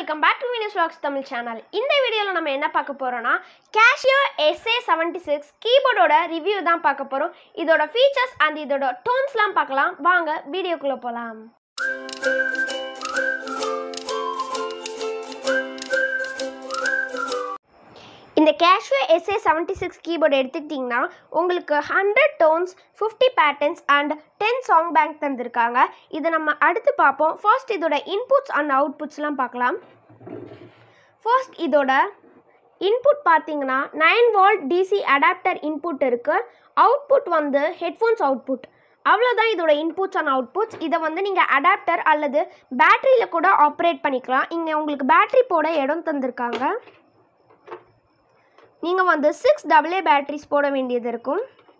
welcome back to Mini's vlogs Tamil channel இந்த வீடியோவில் நம்ம என்ன பார்க்க போகிறோம்னா கேஷியோ எஸ்ஏ செவன்ட்டி சிக்ஸ் கீபோர்டோட ரிவ்யூ தான் பார்க்க போகிறோம் இதோட ஃபீச்சர்ஸ் அண்ட் இதோட டோன்ஸ்லாம் பார்க்கலாம் வாங்க வீடியோக்குள்ளே போகலாம் இந்த Casio SA seventy six keyboard எடுத்துக்கிட்டிங்கன்னா உங்களுக்கு hundred tones fifty patterns and ten song bank தந்திருக்காங்க இதை நம்ம அடுத்து பார்ப்போம் ஃபர்ஸ்ட் இதோட இன்புட்ஸ் அண்ட் அவுட்புட்ஸ்லாம் பார்க்கலாம் ஃபர்ஸ்ட் இதோட இன்புட் பார்த்தீங்கன்னா nine volt DC adapter input இருக்குது அவுட்புட் வந்து ஹெட்ஃபோன்ஸ் அவுட்புட் அவ்வளோதான் இதோட இன்புட்ஸ் அண்ட் அவுட்புட்ஸ் இதை வந்து நீங்கள் அடாப்டர் அல்லது பேட்டரியில் கூட ஆப்ரேட் பண்ணிக்கலாம் இங்கே உங்களுக்கு பேட்டரி போட இடம் தந்திருக்காங்க நீங்கள் வந்து சிக்ஸ் டபுள் ஏ பேட்டரிஸ் போட வேண்டியது இருக்கும்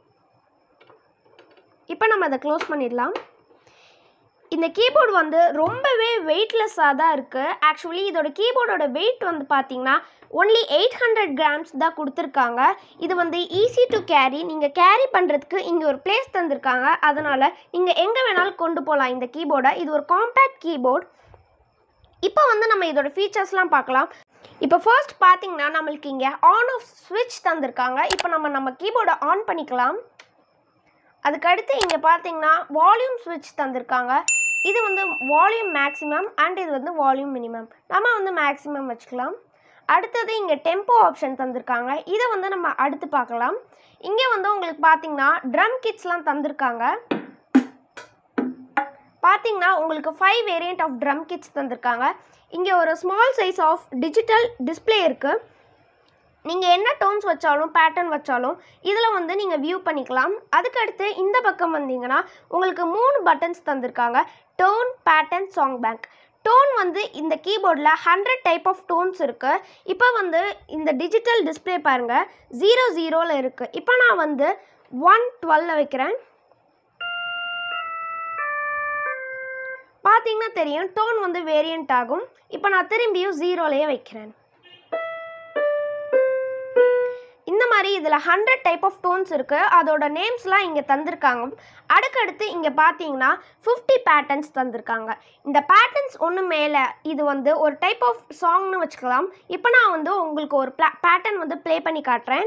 இப்போ நம்ம அதை க்ளோஸ் பண்ணிடலாம் இந்த கீபோர்டு வந்து ரொம்பவே வெயிட்லெஸ்ஸாக தான் இருக்குது ஆக்சுவலி இதோட கீபோர்டோட வெயிட் வந்து பார்த்தீங்கன்னா ஒன்லி எயிட் ஹண்ட்ரட் கிராம்ஸ் தான் கொடுத்துருக்காங்க இது வந்து ஈஸி டு கேரி நீங்கள் கேரி பண்ணுறதுக்கு இங்கே ஒரு பிளேஸ் தந்திருக்காங்க அதனால் நீங்கள் எங்கே வேணாலும் கொண்டு போகலாம் இந்த கீபோர்டை இது ஒரு காம்பேக்ட் கீபோர்ட் இப்போ வந்து நம்ம இதோட ஃபீச்சர்ஸ்லாம் பார்க்கலாம் இப்போ ஃபர்ஸ்ட் பார்த்தீங்கன்னா நம்மளுக்கு இங்கே ஆன் ஆஃப் ஸ்விட்ச் தந்திருக்காங்க இப்போ நம்ம நம்ம கீபோர்டை ஆன் பண்ணிக்கலாம் அதுக்கடுத்து இங்கே பார்த்தீங்கன்னா வால்யூம் ஸ்விட்ச் தந்திருக்காங்க இது வந்து வால்யூம் மேக்ஸிமம் அண்ட் இது வந்து வால்யூம் மினிமம் நம்ம வந்து மேக்ஸிமம் வச்சுக்கலாம் அடுத்தது இங்கே டெம்போ ஆப்ஷன் தந்திருக்காங்க இதை வந்து நம்ம அடுத்து பார்க்கலாம் இங்கே வந்து உங்களுக்கு பார்த்தீங்கன்னா ட்ரம் கிட்ஸ்லாம் தந்திருக்காங்க பார்த்தீங்கன்னா உங்களுக்கு five variant of drum kits தந்திருக்காங்க இங்கே ஒரு small size of digital display இருக்குது நீங்கள் என்ன டோன்ஸ் வச்சாலும் பேட்டர்ன் வச்சாலும் இதில் வந்து நீங்கள் வியூ பண்ணிக்கலாம் அதுக்கடுத்து இந்த பக்கம் வந்தீங்கன்னா உங்களுக்கு மூணு பட்டன்ஸ் தந்திருக்காங்க tone pattern song bank tone வந்து இந்த கீபோர்டில் ஹண்ட்ரட் டைப் ஆஃப் டோன்ஸ் இருக்குது இப்போ வந்து இந்த டிஜிட்டல் டிஸ்பிளே பாருங்கள் ஜீரோ ஜீரோவில் இருக்குது இப்போ நான் வந்து ஒன் டுவெல்ல வைக்கிறேன் பார்த்தீங்கன்னா தெரியும் டோன் வந்து வேரியண்ட் ஆகும் இப்போ நான் திரும்பியும் ஜீரோலேயே வைக்கிறேன் இந்த மாதிரி இதில் ஹண்ட்ரட் டைப் ஆஃப் டோன்ஸ் இருக்குது அதோட நேம்ஸ்லாம் இங்கே தந்திருக்காங்க அடுக்கடுத்து இங்கே பார்த்தீங்கன்னா ஃபிஃப்டி பேட்டர்ன்ஸ் தந்திருக்காங்க இந்த பேட்டர்ன்ஸ் ஒன்று மேலே இது வந்து ஒரு டைப் ஆஃப் சாங்னு வச்சுக்கலாம் இப்போ நான் வந்து உங்களுக்கு ஒரு பேட்டர்ன் வந்து ப்ளே பண்ணி காட்டுறேன்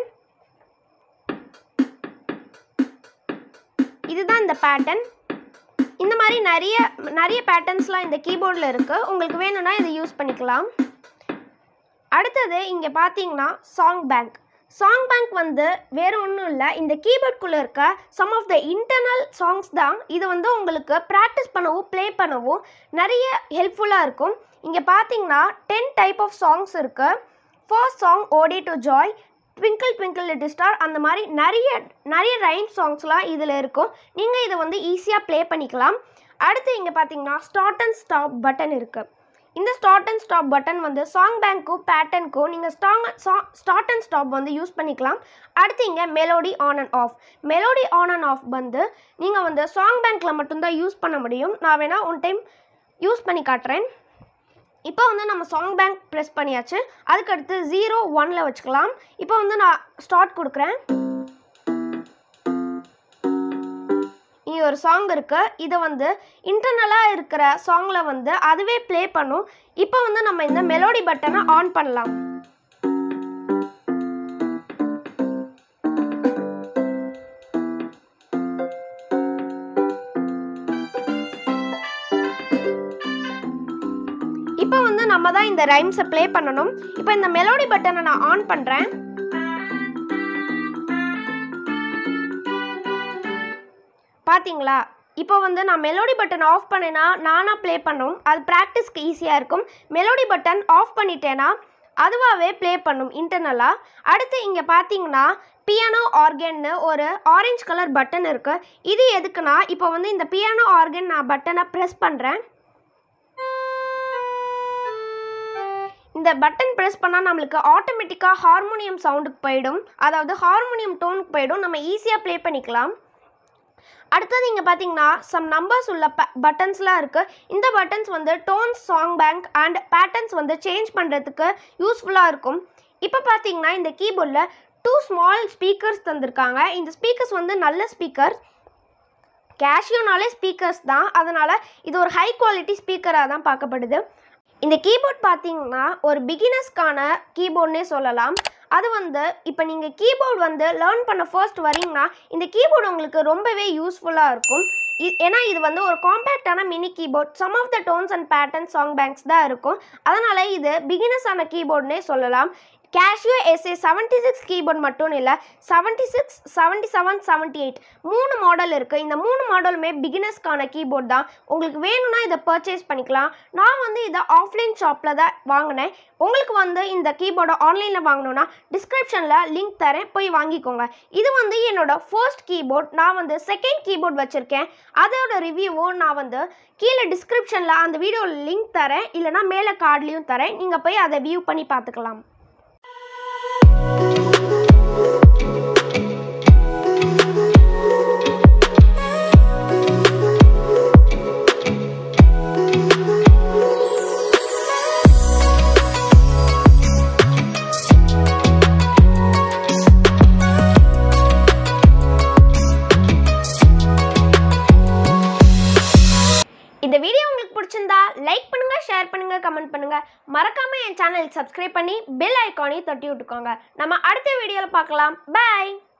இதுதான் இந்த பேட்டர்ன் இந்த மாதிரி நிறைய நிறைய பேட்டர்ன்ஸ்லாம் இந்த கீபோர்டில் இருக்குது உங்களுக்கு வேணும்னா இதை யூஸ் பண்ணிக்கலாம் அடுத்தது இங்கே பார்த்தீங்கன்னா சாங் பேங்க் சாங் பேங்க் வந்து வேறு ஒன்றும் இல்லை இந்த கீபோர்ட்குள்ளே இருக்க some of the internal songs தான் இது வந்து உங்களுக்கு ப்ராக்டிஸ் பண்ணவும் ப்ளே பண்ணவும் நிறைய ஹெல்ப்ஃபுல்லாக இருக்கும் இங்கே பார்த்தீங்கன்னா டென் டைப் ஆஃப் சாங்ஸ் இருக்குது first song ode to joy twinkle twinkle little star அந்த மாதிரி நிறைய நிறைய ரைம் சாங்ஸ்லாம் இதில் இருக்கும் நீங்கள் இதை வந்து ஈஸியாக ப்ளே பண்ணிக்கலாம் அடுத்து இங்கே பார்த்தீங்கன்னா ஸ்டார்ட் அண்ட் ஸ்டாப் பட்டன் இருக்குது இந்த ஸ்டார்ட் அண்ட் ஸ்டாப் பட்டன் வந்து சாங் பேங்க்கும் பேட்டர்னுக்கும் நீங்கள் ஸ்டாங் ஸ்டார்ட் அண்ட் ஸ்டாப் வந்து யூஸ் பண்ணிக்கலாம் அடுத்து இங்கே melody on and off melody on and off வந்து நீங்கள் வந்து சாங் பேங்க்கில் மட்டும்தான் யூஸ் பண்ண முடியும் நான் வேணால் ஒன் டைம் யூஸ் பண்ணி காட்டுறேன் இப்போ வந்து நம்ம சாங் பேங்க் ப்ரெஸ் பண்ணியாச்சு அதுக்கடுத்து ஜீரோ ஒனில் வச்சுக்கலாம் இப்போ வந்து நான் ஸ்டார்ட் கொடுக்குறேன் இங்கே ஒரு சாங் இருக்குது இதை வந்து இன்டர்னலாக இருக்கிற சாங்கில் வந்து அதுவே ப்ளே பண்ணும் இப்போ வந்து நம்ம இந்த மெலோடி பட்டனை ஆன் பண்ணலாம் இப்போ வந்து நம்ம தான் இந்த ரைம்ஸை ப்ளே பண்ணணும் இப்போ இந்த மெலோடி பட்டனை நான் ஆன் பண்ணுறேன் பார்த்தீங்களா இப்போ வந்து நான் மெலோடி பட்டன் ஆஃப் பண்ணேன்னா நானாக ப்ளே பண்ணும் அது ப்ராக்டிஸ்க்கு ஈஸியாக இருக்கும் மெலோடி பட்டன் ஆஃப் பண்ணிட்டேன்னா அதுவாகவே ப்ளே பண்ணும் இன்டர்னலாக அடுத்து இங்கே பார்த்தீங்கன்னா பியானோ ஆர்கன்னு ஒரு ஆரஞ்சு கலர் பட்டன் இருக்குது இது எதுக்குன்னா இப்போ வந்து இந்த பியானோ ஆர்கன் நான் பட்டனை ப்ரெஸ் பண்ணுறேன் இந்த பட்டன் ப்ரெஸ் பண்ணால் நம்மளுக்கு ஆட்டோமேட்டிக்காக ஹார்மோனியம் சவுண்டுக்கு போயிடும் அதாவது ஹார்மோனியம் டோனுக்கு போயிடும் நம்ம ஈஸியாக ப்ளே பண்ணிக்கலாம் அடுத்தது இங்கே பார்த்தீங்கன்னா சம் நம்பர்ஸ் உள்ள ப பட்டன்ஸ்லாம் இருக்குது இந்த பட்டன்ஸ் வந்து tones song bank and patterns வந்து சேஞ்ச் பண்ணுறதுக்கு யூஸ்ஃபுல்லாக இருக்கும் இப்போ பார்த்தீங்கன்னா இந்த கீபோர்டில் டூ ஸ்மால் ஸ்பீக்கர்ஸ் தந்திருக்காங்க இந்த ஸ்பீக்கர்ஸ் வந்து நல்ல ஸ்பீக்கர் கேஷியோனாலே ஸ்பீக்கர்ஸ் தான் அதனால் இது ஒரு ஹை குவாலிட்டி ஸ்பீக்கராக தான் பார்க்கப்படுது இந்த கீபோர்ட் பார்த்தீங்கன்னா ஒரு பிகினர்ஸ்க்கான கீபோர்ட்னே சொல்லலாம் அது வந்து இப்போ நீங்கள் கீபோர்டு வந்து லேர்ன் பண்ண ஃபர்ஸ்ட் வரீங்கன்னா இந்த கீபோர்டு உங்களுக்கு ரொம்பவே யூஸ்ஃபுல்லாக இருக்கும் இ- ஏன்னா இது வந்து ஒரு காம்பேக்டான mini keyboard some of the tones and pattern song banks தான் இருக்கும் அதனால் இது பிகினர்ஸான கீபோர்ட்னே சொல்லலாம் Casio SA seventy six keyboard மட்டும் இல்லை seventy six seventy seven seventy eight மூணு மாடல் இருக்குது இந்த மூணு மாடலுமே பிகினர்ஸ்க்கான கீபோர்ட் தான் உங்களுக்கு வேணும்னா இதை பர்ச்சேஸ் பண்ணிக்கலாம் நான் வந்து இதை ஆஃப்லைன் ஷாப்பில் தான் வாங்கினேன் உங்களுக்கு வந்து இந்த கீபோர்டை ஆன்லைனில் வாங்கணும்னா டிஸ்கிரிப்ஷனில் லிங்க் தரேன் போய் வாங்கிக்கோங்க இது வந்து என்னோட ஃபர்ஸ்ட் கீபோர்ட் நான் வந்து செகண்ட் கீபோர்ட் வச்சுருக்கேன் அதோட ரிவ்யூவும் நான் வந்து கீழே டிஸ்கிரிப்ஷனில் அந்த வீடியோவில் லிங்க் தரேன் இல்லைனா மேலே கார்ட்லேயும் தரேன் நீங்கள் போய் அதை வியூ பண்ணி பார்த்துக்கலாம் இந்த வீடியோ உங்களுக்கு பிடிச்சிருந்தா லைக் பண்ணுங்க ஷேர் பண்ணுங்க கமெண்ட் பண்ணுங்க மறக்காம என் சேனல் சப்ஸ்கிரைப் பண்ணி பெல் ஐக்கானையும் தட்டி விட்டுக்கோங்க நம்ம அடுத்த வீடியோவில் பார்க்கலாம் பை